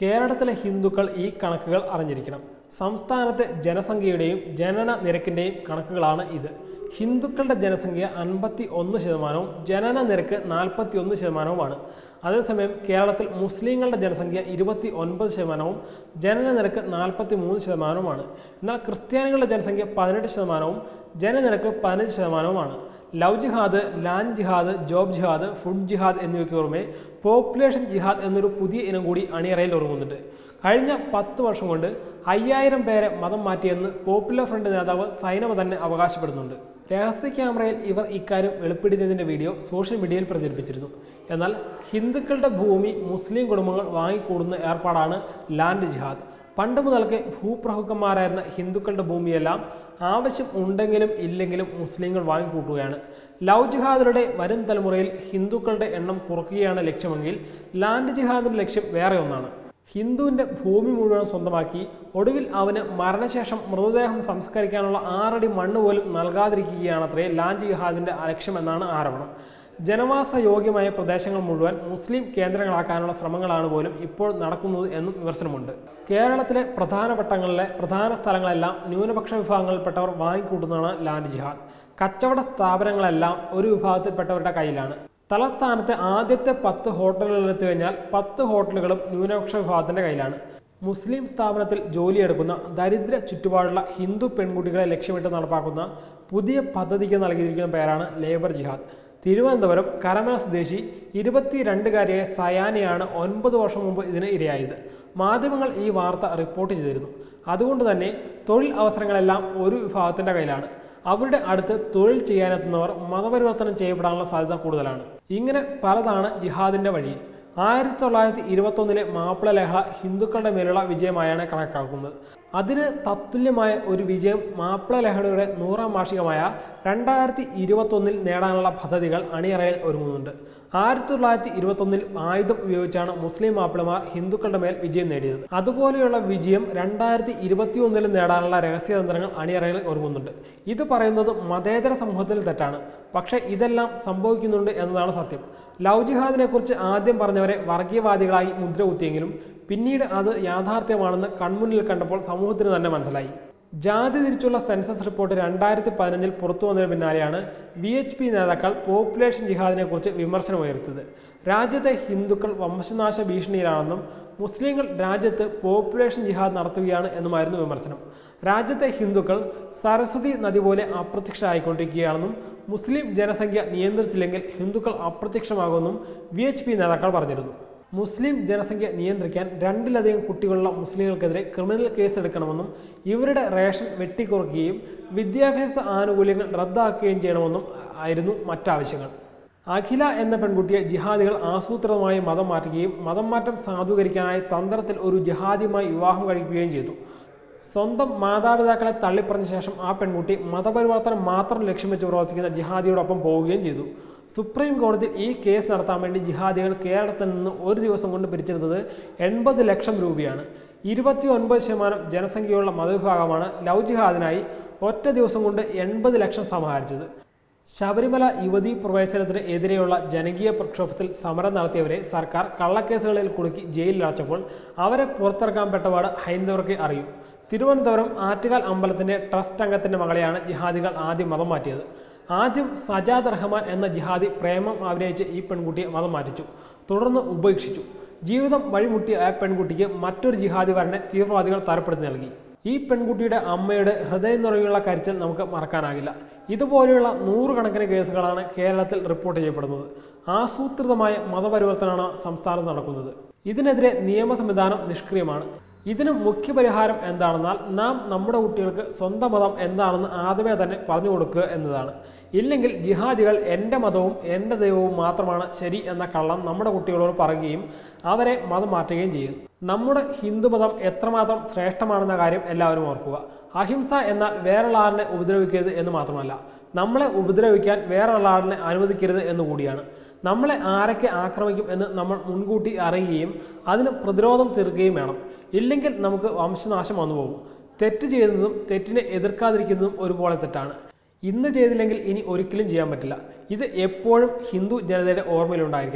കേരളത്തിലെ ഹിന്ദുക്കൾ ഈ കണക്കുകൾ അറിഞ്ഞിരിക്കണം സംസ്ഥാനത്തെ ജനസംഖ്യയുടെയും ജനന നിരക്കിൻ്റെയും കണക്കുകളാണ് ഇത് ഹിന്ദുക്കളുടെ ജനസംഖ്യ അൻപത്തി ഒന്ന് ശതമാനവും ജനന നിരക്ക് നാൽപ്പത്തി ഒന്ന് ശതമാനവുമാണ് അതേസമയം കേരളത്തിൽ മുസ്ലിങ്ങളുടെ ജനസംഖ്യ ഇരുപത്തി ഒൻപത് ശതമാനവും ജനന നിരക്ക് നാൽപ്പത്തി മൂന്ന് ശതമാനവുമാണ് എന്നാൽ ക്രിസ്ത്യാനികളുടെ ജനസംഖ്യ പതിനെട്ട് ശതമാനവും ജനനിരക്ക് പതിനഞ്ച് ശതമാനവുമാണ് ലവ് ജിഹാദ് ലാൻഡ് ജിഹാദ് ജോബ് ജിഹാദ് ഫുഡ് ജിഹാദ് എന്നിവയ്ക്ക് പുറമെ പോപ്പുലേഷൻ ജിഹാദ് എന്നൊരു പുതിയ ഇനം കൂടി അണിയറയിൽ ഒരുങ്ങുന്നുണ്ട് കഴിഞ്ഞ പത്ത് വർഷം കൊണ്ട് അയ്യായിരം പേരെ മതം മാറ്റിയെന്ന് പോപ്പുലർ ഫ്രണ്ട് നേതാവ് സൈനമ തന്നെ അവകാശപ്പെടുന്നുണ്ട് രഹസ്യ ക്യാമറയിൽ ഇവർ ഇക്കാര്യം വെളിപ്പെടുത്തിയതിൻ്റെ വീഡിയോ സോഷ്യൽ മീഡിയയിൽ പ്രചരിപ്പിച്ചിരുന്നു എന്നാൽ ഹിന്ദുക്കളുടെ ഭൂമി മുസ്ലിം കുടുംബങ്ങൾ വാങ്ങിക്കൂടുന്ന ഏർപ്പാടാണ് ലാൻഡ് ജിഹാദ് പണ്ട് മുതൽക്കേ ഭൂപ്രഭുക്കന്മാരായിരുന്ന ഹിന്ദുക്കളുടെ ഭൂമിയെല്ലാം ആവശ്യം ഉണ്ടെങ്കിലും ഇല്ലെങ്കിലും മുസ്ലിങ്ങൾ വാങ്ങിക്കൂട്ടുകയാണ് ലവ് ജിഹാദിലൂടെ വരും തലമുറയിൽ ഹിന്ദുക്കളുടെ എണ്ണം കുറയ്ക്കുകയാണ് ലക്ഷ്യമെങ്കിൽ ലാൻഡ് ജിഹാദിന്റെ ലക്ഷ്യം വേറെ ഒന്നാണ് ഹിന്ദുവിൻ്റെ ഭൂമി മുഴുവൻ സ്വന്തമാക്കി ഒടുവിൽ അവന് മരണശേഷം മൃതദേഹം സംസ്കരിക്കാനുള്ള ആറടി മണ്ണ് പോലും നൽകാതിരിക്കുകയാണത്രേ ലാൻഡ് ജിഹാദിൻ്റെ ലക്ഷ്യമെന്നാണ് ആരോപണം ജനവാസ യോഗ്യമായ പ്രദേശങ്ങൾ മുഴുവൻ മുസ്ലിം കേന്ദ്രങ്ങളാക്കാനുള്ള ശ്രമങ്ങളാണ് പോലും ഇപ്പോൾ നടക്കുന്നത് എന്നും വിമർശനമുണ്ട് കേരളത്തിലെ പ്രധാന പട്ടങ്ങളിലെ പ്രധാന സ്ഥലങ്ങളെല്ലാം ന്യൂനപക്ഷ വിഭാഗങ്ങളിൽപ്പെട്ടവർ വാങ്ങിക്കൂട്ടുന്നതാണ് ലാൻഡ് ജിഹാദ് കച്ചവട സ്ഥാപനങ്ങളെല്ലാം ഒരു വിഭാഗത്തിൽപ്പെട്ടവരുടെ കയ്യിലാണ് തലസ്ഥാനത്തെ ആദ്യത്തെ പത്ത് ഹോട്ടലുകളിൽ എത്തി കഴിഞ്ഞാൽ പത്ത് ഹോട്ടലുകളും ന്യൂനപക്ഷ വിഭാഗത്തിന്റെ കയ്യിലാണ് മുസ്ലിം സ്ഥാപനത്തിൽ ജോലിയെടുക്കുന്ന ദരിദ്ര ചുറ്റുപാടുള്ള ഹിന്ദു പെൺകുട്ടികളെ ലക്ഷ്യമിട്ട് നടപ്പാക്കുന്ന പുതിയ പദ്ധതിക്ക് നൽകിയിരിക്കുന്ന പേരാണ് ലേബർ ജിഹാദ് തിരുവനന്തപുരം കരമന സ്വദേശി ഇരുപത്തിരണ്ടുകാരിയായ സയാനിയാണ് ഒൻപത് വർഷം മുമ്പ് ഇതിന് ഇരയായത് മാധ്യമങ്ങൾ ഈ വാർത്ത റിപ്പോർട്ട് ചെയ്തിരുന്നു അതുകൊണ്ട് തന്നെ തൊഴിൽ അവസരങ്ങളെല്ലാം ഒരു വിഭാഗത്തിൻ്റെ കയ്യിലാണ് അവരുടെ അടുത്ത് തൊഴിൽ ചെയ്യാനെത്തുന്നവർ മതപരിവർത്തനം ചെയ്യപ്പെടാനുള്ള സാധ്യത കൂടുതലാണ് ഇങ്ങനെ പലതാണ് ജിഹാദിന്റെ വഴിയിൽ ആയിരത്തി തൊള്ളായിരത്തി ഇരുപത്തൊന്നിലെ മാപ്പിള ലഹള ഹിന്ദുക്കളുടെ മേലുള്ള വിജയമായാണ് കണക്കാക്കുന്നത് അതിന് തത്തുല്യമായ ഒരു വിജയം മാപ്പിള ലഹളയുടെ നൂറാം വാർഷികമായ രണ്ടായിരത്തി ഇരുപത്തൊന്നിൽ നേടാനുള്ള പദ്ധതികൾ അണിയറയിൽ ഒരുങ്ങുന്നുണ്ട് ആയിരത്തി തൊള്ളായിരത്തി ഇരുപത്തൊന്നിൽ ആയുധം ഉപയോഗിച്ചാണ് മുസ്ലിം മാപ്പിളമാർ ഹിന്ദുക്കളുടെ മേൽ വിജയം നേടിയത് അതുപോലെയുള്ള വിജയം രണ്ടായിരത്തി ഇരുപത്തി ഒന്നിൽ നേടാനുള്ള രഹസ്യതന്ത്രങ്ങൾ അണിയറയിൽ ഒരുങ്ങുന്നുണ്ട് ഇത് പറയുന്നത് മതേതര സമൂഹത്തിൽ തെറ്റാണ് പക്ഷേ ഇതെല്ലാം സംഭവിക്കുന്നുണ്ട് എന്നതാണ് സത്യം ലവ് ജിഹാദിനെ കുറിച്ച് ആദ്യം പറഞ്ഞവരെ വർഗീയവാദികളായി മുദ്ര കുത്തിയെങ്കിലും പിന്നീട് അത് യാഥാർത്ഥ്യമാണെന്ന് കൺമുന്നിൽ കണ്ടപ്പോൾ സമൂഹത്തിന് തന്നെ മനസ്സിലായി ജാതി തിരിച്ചുള്ള സെൻസസ് റിപ്പോർട്ട് രണ്ടായിരത്തി പതിനഞ്ചിൽ പുറത്തു വന്നതിന് പിന്നാലെയാണ് വി എച്ച് പി നേതാക്കൾ പോപ്പുലേഷൻ ജിഹാദിനെ കുറിച്ച് വിമർശനമുയർത്തിയത് രാജ്യത്തെ ഹിന്ദുക്കൾ വംശനാശ ഭീഷണിയിലാണെന്നും മുസ്ലിങ്ങൾ രാജ്യത്ത് പോപ്പുലേഷൻ ജിഹാദ് നടത്തുകയാണ് എന്നുമായിരുന്നു വിമർശനം രാജ്യത്തെ ഹിന്ദുക്കൾ സരസ്വതി നദി പോലെ അപ്രത്യക്ഷമായിക്കൊണ്ടിരിക്കുകയാണെന്നും മുസ്ലിം ജനസംഖ്യ നിയന്ത്രിച്ചില്ലെങ്കിൽ ഹിന്ദുക്കൾ അപ്രത്യക്ഷമാകുമെന്നും വി എച്ച് പി നേതാക്കൾ പറഞ്ഞിരുന്നു മുസ്ലിം ജനസംഖ്യ നിയന്ത്രിക്കാൻ രണ്ടിലധികം കുട്ടികളുള്ള മുസ്ലിങ്ങൾക്കെതിരെ ക്രിമിനൽ കേസ് എടുക്കണമെന്നും ഇവരുടെ റേഷൻ വെട്ടിക്കുറയ്ക്കുകയും വിദ്യാഭ്യാസ ആനുകൂല്യങ്ങൾ റദ്ദാക്കുകയും ചെയ്യണമെന്നും ആയിരുന്നു മറ്റാവശ്യങ്ങൾ അഖില എന്ന പെൺകുട്ടിയെ ജിഹാദികൾ ആസൂത്രിതമായി മതം മാറ്റുകയും മതം മാറ്റം സാധൂകരിക്കാനായി തന്ത്രത്തിൽ ഒരു ജിഹാദിയുമായി വിവാഹം കഴിക്കുകയും ചെയ്തു സ്വന്തം മാതാപിതാക്കളെ തള്ളിപ്പറഞ്ഞ ശേഷം ആ പെൺകുട്ടി മതപരിവർത്തനം മാത്രം ലക്ഷ്യം വെച്ച് പ്രവർത്തിക്കുന്ന ജിഹാദിയോടൊപ്പം പോവുകയും ചെയ്തു സുപ്രീം കോടതിയിൽ ഈ കേസ് നടത്താൻ വേണ്ടി ജിഹാദികൾ കേരളത്തിൽ നിന്ന് ഒരു ദിവസം കൊണ്ട് പിരിച്ചെടുത്തത് എൺപത് ലക്ഷം രൂപയാണ് ഇരുപത്തി ഒൻപത് ശതമാനം ജനസംഖ്യയുള്ള മതവിഭാഗമാണ് ലവ് ജിഹാദിനായി ഒറ്റ ദിവസം കൊണ്ട് എൺപത് ലക്ഷം സമാഹരിച്ചത് ശബരിമല യുവതീ പ്രവേശനത്തിന് എതിരെയുള്ള ജനകീയ പ്രക്ഷോഭത്തിൽ സമരം നടത്തിയവരെ സർക്കാർ കള്ളക്കേസുകളിൽ കുടുക്കി ജയിലിലടച്ചപ്പോൾ അവരെ പുറത്തിറക്കാൻ പെട്ടപാട് ഹൈന്ദവർക്ക് അറിയൂ തിരുവനന്തപുരം ആറ്റുകാൽ അമ്പലത്തിന്റെ ട്രസ്റ്റ് അംഗത്തിന്റെ മകളെയാണ് ജിഹാദികൾ ആദ്യം മതം മാറ്റിയത് ആദ്യം സജാദ് റഹ്മാൻ എന്ന ജിഹാദി പ്രേമം അഭിനയിച്ച് ഈ പെൺകുട്ടിയെ മതം മാറ്റിച്ചു തുടർന്ന് ഉപേക്ഷിച്ചു ജീവിതം വഴിമുട്ടിയ ആ പെൺകുട്ടിക്ക് മറ്റൊരു ജിഹാദി വരനെ തീവ്രവാദികൾ തരപ്പെടുത്തി നൽകി ഈ പെൺകുട്ടിയുടെ അമ്മയുടെ ഹൃദയം നിറയുള്ള കരുച്ചൽ നമുക്ക് മറക്കാനാകില്ല ഇതുപോലെയുള്ള നൂറുകണക്കിന് കേസുകളാണ് കേരളത്തിൽ റിപ്പോർട്ട് ചെയ്യപ്പെടുന്നത് ആസൂത്രിതമായ മതപരിവർത്തനമാണ് സംസ്ഥാനത്ത് നടക്കുന്നത് ഇതിനെതിരെ നിയമ സംവിധാനം നിഷ്ക്രിയമാണ് ഇതിന് മുഖ്യ പരിഹാരം എന്താണെന്നാൽ നാം നമ്മുടെ കുട്ടികൾക്ക് സ്വന്തം മതം എന്താണെന്ന് ആദ്യമേ തന്നെ പറഞ്ഞു കൊടുക്കുക എന്നതാണ് ഇല്ലെങ്കിൽ ജിഹാദികൾ എൻ്റെ മതവും എൻ്റെ ദൈവവും മാത്രമാണ് ശരി എന്ന കള്ളം നമ്മുടെ കുട്ടികളോട് പറയുകയും അവരെ മതം മാറ്റുകയും ചെയ്യും നമ്മുടെ ഹിന്ദുമതം എത്രമാത്രം ശ്രേഷ്ഠമാണെന്ന കാര്യം എല്ലാവരും ഓർക്കുക അഹിംസ എന്നാൽ വേറൊരാളിനെ ഉപദ്രവിക്കരുത് എന്ന് മാത്രമല്ല നമ്മളെ ഉപദ്രവിക്കാൻ വേറൊരാളിനെ അനുവദിക്കരുത് എന്ന് കൂടിയാണ് നമ്മളെ ആരൊക്കെ ആക്രമിക്കും എന്ന് നമ്മൾ മുൻകൂട്ടി അറിയുകയും അതിന് പ്രതിരോധം തീർക്കുകയും വേണം ഇല്ലെങ്കിൽ നമുക്ക് വംശനാശം വന്നു പോകും തെറ്റ് ചെയ്യുന്നതും തെറ്റിനെ എതിർക്കാതിരിക്കുന്നതും ഒരുപോലെ തെറ്റാണ് ഇന്ന് ചെയ്തില്ലെങ്കിൽ ഇനി ഒരിക്കലും ചെയ്യാൻ പറ്റില്ല ഇത് എപ്പോഴും ഹിന്ദു ജനതയുടെ ഓർമ്മയിലുണ്ടായിരിക്കണം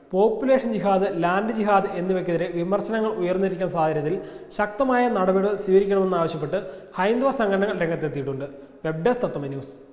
പോപ്പുലേഷൻ ജിഹാദ് ലാൻഡ് ജിഹാദ് എന്നിവയ്ക്കെതിരെ വിമർശനങ്ങൾ ഉയർന്നിരിക്കുന്ന സാഹചര്യത്തിൽ ശക്തമായ നടപടികൾ സ്വീകരിക്കണമെന്നാവശ്യപ്പെട്ട് ഹൈന്ദവ സംഘടനകൾ രംഗത്തെത്തിയിട്ടുണ്ട് വെബ് ഡെസ്ക് തത്വമ ന്യൂസ്